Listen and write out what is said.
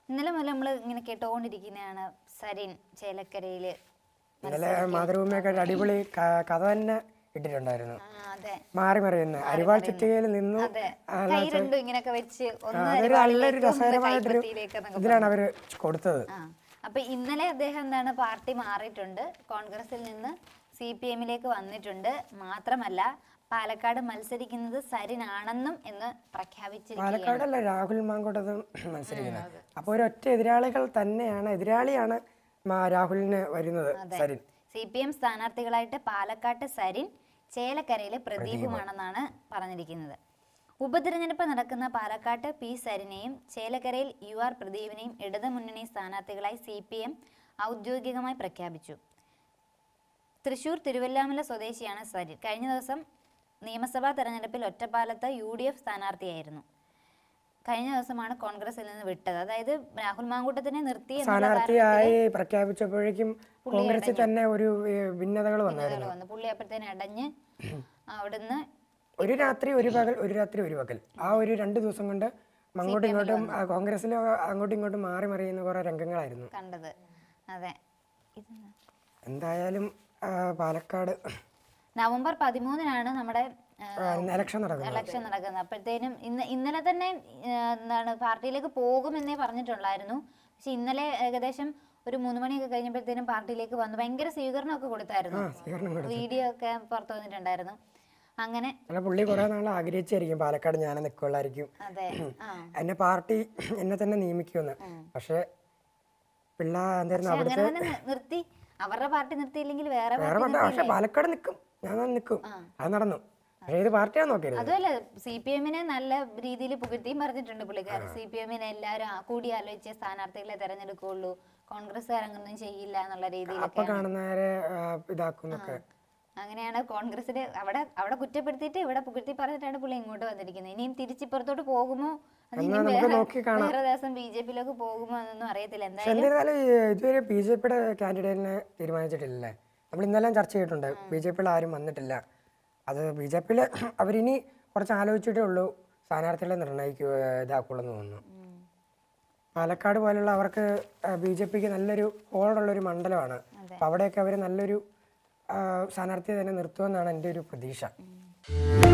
ഇന്നലെ മുതൽ നമ്മൾ ഇങ്ങനെ കേട്ടുകൊണ്ടിരിക്കുന്നതാണ് സരിൻ ചേലക്കരയില് ഇന്നലെ മാതൃഭൂമിയൊക്കെ ഒരു അടിപൊളി ക- കഥ തന്നെ ഇട്ടിട്ടുണ്ടായിരുന്നു ആ, അതെ മാറി മറിയുന്ന അരിവാൾ ചുറ്റികയിൽ നിന്നു അതെ ആ, കൈ രണ്ടും ഇങ്ങനെയൊക്കെ വെച്ച് ഒന്ന് അതൊരു അരിവാളിലേക്ക്, നല്ലൊരു ഒന്ന് രസകരമായിട്ടൊരു കൈപ്പത്തിയിലേക്കെന്നൊക്കെ ഇതിലാണ് അവര് കൊടുത്തത് ആ അപ്പൊ ഇന്നലെ അദ്ദേഹം എന്താണ് പാർട്ടി മാറിയിട്ടുണ്ട് കോൺഗ്രസിൽ നിന്ന് സി പി എമ്മിലേക്ക് വന്നിട്ടുണ്ട് മാത്രമല്ല പാലക്കാട് മത്സരിക്കുന്നത് സരിനാണെന്നും എന്ന് പ്രഖ്യാപിച്ചിരിക്കുകയാണ് പാലക്കാടല്ല രാഹുൽ മാങ്കോട്ടത് മത്സരിക്കുന്നത് അപ്പോൾ ഒരു ഒറ്റ എതിരാളികൾ തന്നെയാണ് എതിരാളിയാണ് മാ- രാഹുലിന് വരുന്നത് സരിൻ സി പി എം സ്ഥാനാർത്ഥികളായിട്ട് പാലക്കാട്ട് സരിൻ ചേലക്കരയിലെ പ്രദീപുമാണെന്നാണ് പറഞ്ഞിരിക്കുന്നത് ഉപതിരഞ്ഞെടുപ്പ് നടക്കുന്ന പാലക്കാട്ട് പി സരിനെയും ചേലക്കരയിൽ യു ആർ പ്രദീപിനെയും ഇടതുമുന്നണി സ്ഥാനാർത്ഥികളായി സി പി എം ഔദ്യോഗികമായി പ്രഖ്യാപിച്ചു തൃശൂർ തിരുവല്ലാമല സ്വദേശിയാണ് സരിൻ കഴിഞ്ഞ ദിവസം നിയമസഭാ തെരഞ്ഞെടുപ്പിൽ ഒറ്റപ്പാലത്ത് യു ഡി എഫ് സ്ഥാനാർത്ഥിയായിരുന്നു കഴിഞ്ഞ ദിവസമാണ് കോൺഗ്രസിൽ നിന്ന് വിട്ടത് അതായത് രാഹുൽ മാങ്കൂട്ടത്തിനെ നിർത്തി എന്നുള്ള സ്ഥാനാർത്ഥിയായി പ്രഖ്യാപിച്ചപ്പോഴേക്കും കോൺഗ്രസിൽ തന്നെ ഒരു ഭിന്നതകൾ വന്നായിരുന്നു കാരണത്തിൽ വന്നു പുള്ളി അപ്പോഴത്തേന് അടഞ്ഞ് അവിടുന്ന് ഒരു രാത്രി ഒരു പകൽ ഒരു രാത്രി ഒരു പകൽ ആ ഒരു രണ്ട് ദിവസം കൊണ്ട് അങ്ങോട്ടും ഇങ്ങോട്ടും ആ, കോൺഗ്രസ്സിൽ അങ്ങോട്ടും ഇങ്ങോട്ടും മാറി മറിയുന്ന കുറെ രംഗങ്ങളായിരുന്നു കണ്ടത് അതെ ഇതെന്താ? എന്തായാലും ആ, പാലക്കാട് നവംബർ പതിമൂന്നിനാണ് നമ്മുടെ ഇലക്ഷൻ നടക്കുന്നത് ഇലക്ഷൻ നടക്കുന്നത് അപ്പോഴത്തേനും ഇന്ന് ഇന്നലെ തന്നെ ആ, എന്താണ് പാർട്ടിയിലേക്ക് പോകുമെന്നേ പറഞ്ഞിട്ടുള്ളായിരുന്നു പക്ഷെ ഇന്നലെ ഏകദേശം ഒരു മൂന്ന് മണിയൊക്കെ കഴിഞ്ഞപ്പോഴത്തേനും പാർട്ടിയിലേക്ക് വന്നു ഭയങ്കര സ്വീകരണമൊക്കെ കൊടുത്തായിരുന്നു സ്വീകരണം കൊടുത്തു. വീഡിയോ ഒക്കെ പുറത്തു വന്നിട്ടുണ്ടായിരുന്നു അങ്ങനെ അല്ല പുള്ളി കുറെ നാൾ ആഗ്രഹിച്ചായിരിക്കും പാലക്കാട് ഞാൻ നിൽക്കുള്ളായിരിക്കും അതെ ആ എന്നെ പാർട്ടി എന്നെ തന്നെ നിയമിക്കുമെന്ന് പക്ഷെ പിള്ള എന്തായിരുന്നു പക്ഷെ അവിടുത്തെ അങ്ങനെ തന്നെ നി- നിർത്തി അവരുടെ പാർട്ടി നിർത്തിയില്ലെങ്കിൽ വേറെ വേറെ പാർട്ടി പറ്റ പക്ഷെ പാലക്കാട് നിൽക്കും ഞാൻ നിൽക്കും അത് നടന്നു പക്ഷെ ഇത് പാർട്ടിയാന്ന് നോക്കരുത് അതുമല്ല സി പി എമ്മിനെ നല്ല രീതിയിൽ പുകഴ്ത്തിയും പറഞ്ഞിട്ടുണ്ട് പുള്ളിക്കാരൻ സി പി എമ്മിനെ എല്ലാവരും ആ- കൂടി ആലോചിച്ച് സ്ഥാനാർത്ഥികളെ തെരഞ്ഞെടുക്കുകയുള്ളൂ കോൺഗ്രസ്സുകാർ അങ്ങനൊന്നും ചെയ്യില്ല എന്നുള്ള അപ്പൊ രീതിയിലൊക്കെ കാണുന്നവരെ ആ, ഇതാക്കുന്നൊക്കെ അങ്ങനെയാണ് കോൺഗ്രസിന് അവിടെ അവിടെ കുറ്റപ്പെടുത്തിയിട്ട് ഇവിടെ പുകഴ്ത്തി പറഞ്ഞിട്ടാണ് പുള്ളി ഇങ്ങോട്ട് വന്നിരിക്കുന്നത് ഇനിയും തിരിച്ചിപ്പുറത്തോട്ട് പോകുമോ അത് ഇനിയും നമുക്ക് വേറെ നോക്കി കാണാം. വേറെ ദിവസം ബി ജെ പിയിലേക്ക് പോകുമോ എന്നൊന്നും അറിയത്തില്ല പക്ഷെ എന്തായാലും എന്നിരുന്നാലും ഈ ഇതുവരെ ബി ജെ പിയുടെ കാൻഡിഡേറ്റിനെ തീരുമാനിച്ചിട്ടില്ലല്ലേ നമ്മൾ ഇന്നലെ ചർച്ച ചെയ്തിട്ടുണ്ട് ബി ജെ പിയിൽ ആരും വന്നിട്ടില്ല അത് ബി ജെ പിയിൽ അവരിനി കുറച്ച് ആലോചിച്ചിട്ടേ ഉള്ളൂ സ്ഥാനാർത്ഥികളെ നിർണ്ണയിക്കുക ഇതാക്കുള്ളൂ എന്ന് തോന്നുന്നു പാലക്കാട് പോലുള്ള അവർക്ക് ബി ജെ പിക്ക് നല്ലൊരു ഹോളുള്ളൊരു മണ്ഡലമാണ് അപ്പം അവിടെയൊക്കെ അവർ നല്ലൊരു ആ, സ്ഥാനാർത്ഥിയെ തന്നെ നിർത്തുമെന്നാണ് എൻ്റെ ഒരു പ്രതീക്ഷ